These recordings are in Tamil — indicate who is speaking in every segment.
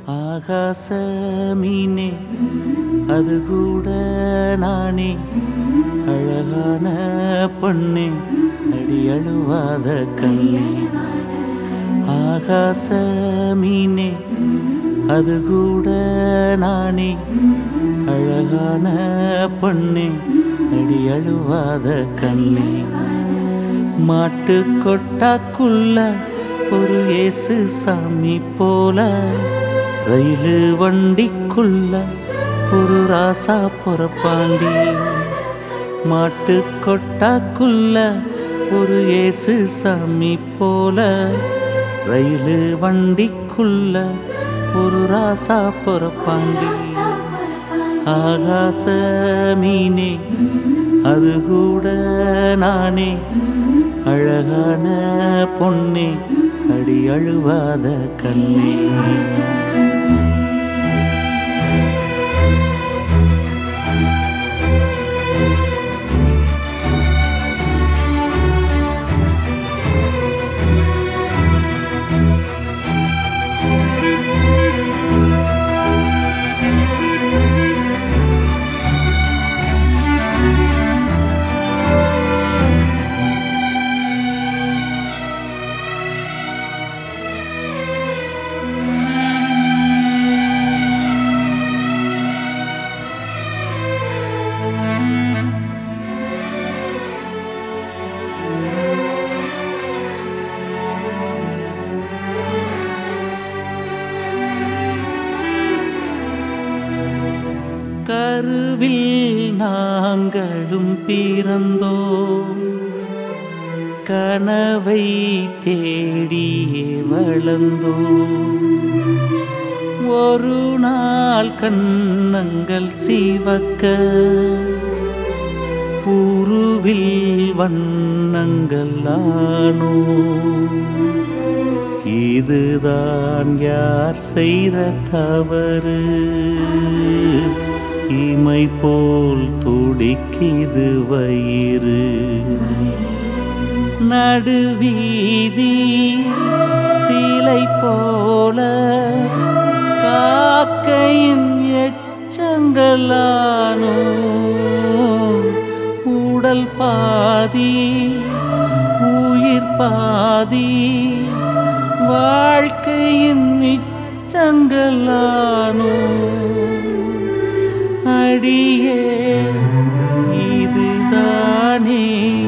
Speaker 1: ஆகாச மீனே அது கூட நானே அழகான பொண்ணே அடி அழுவாத கண்ணே ஆகாச மீனே அது கூட நானே அழகான பொண்ணே அடி அழுவாத கண்ணே மாட்டு கொட்டாக்குள்ள ஒரு இயேசு சாமி போல ரயிலு வண்டிக்குள்ள ஒரு ராசா பொறப்பாண்டி மாட்டு கொட்டாக்குள்ள ஒரு இயேசு சாமி போல ரயிலு வண்டிக்குள்ள ஒரு ராசா பொறப்பாண்டி ஆகாச மீனே அது கூட நானே அழகான பொன்னே அடி அழுவாத கண்ணே கருவில் நாங்களும் பிறந்தோம் கனவை தேடியே வளர்ந்தோம் ஒரு நாள் கண்ணங்கள் சிவக்க உருவில் வண்ணங்கள் ஆனோ இதுதான் யார் செய்த தவறு இமை போல் துடிக்கிது வயிறு நடுவீதி சிலை போல காக்கையின் எச்சங்களானோ உடல் பாதி உயிர் பாதி வாழ்க்கையின் மிச்சங்களானோ அடியே இதுதானே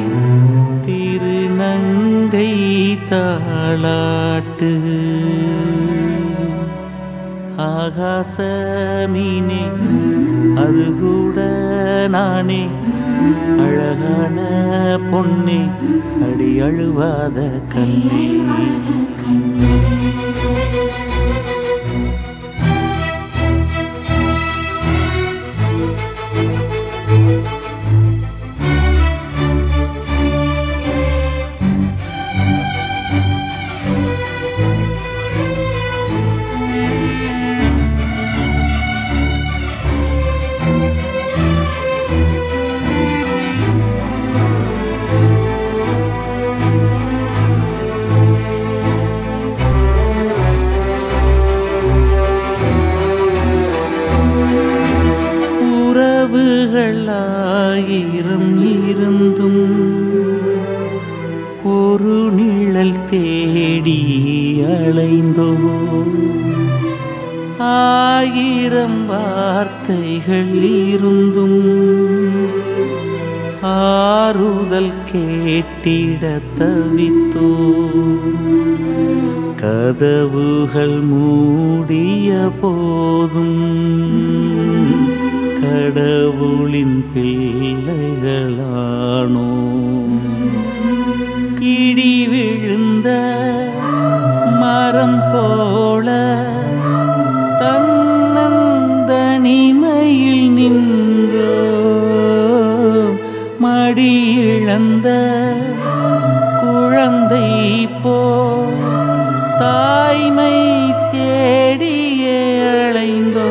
Speaker 1: திருநங்கை தாளாட்டு ஆகாச மீனே அது கூட நானே அழகான பொன்னே அடி அழுவாத கண்ணே உறவுகள் ஆயிரம் இருந்தும் ஒரு நிழல் தேடி அலைந்தோ ஆயிரம் வார்த்தைகள் இருந்தும் ஆறுதல் கேட்டிட தவித்தோ கதவுகள் மூடிய போதும் கடவுளின் பிள்ளைகளானோ கிடி விழுந்த மரம் போல தன்னந்தனிமையில் நின்றோ மடி இழந்த குழந்தை போ தாய்மை தேடியே அலைந்தோ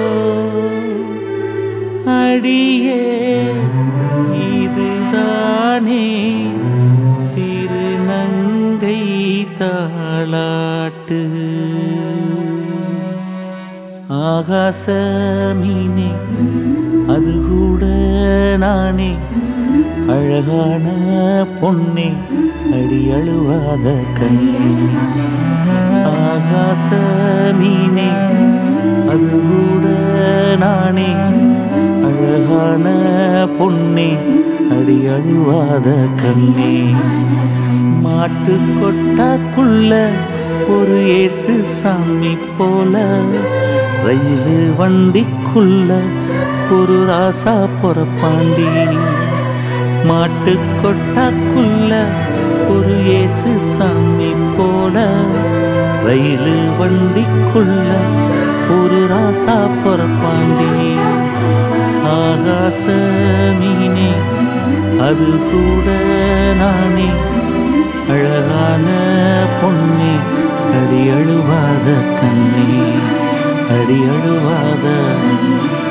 Speaker 1: அடியே இதுதானே திருநங்கை தாளாட்டு ஆகாச மீனே அது கூட நானே அழகான பொன்னே அடி அழுவாத கண்ணே ஆகாச மீனே அது கூட நானே அழகான பொன்னே அடி அழுவாத கண்ணே மாட்டு கொட்டாக்குள்ள ஒரு இயேசு சாமி போல ரயிலு வண்டிக்குள்ள ஒரு ராசா பொறப்பாண்டி மாட்டு கொட்டாக்குள்ள ஒரு இயேசு சாமி போல ரயிலு வண்டிக்குள்ள ஒரு ராசா பொறப்பாண்டி ஆகாச மீனே அது கூட நானே அழகான பொன்னே அடி அழுவாத கண்ணே அடி அழுவாத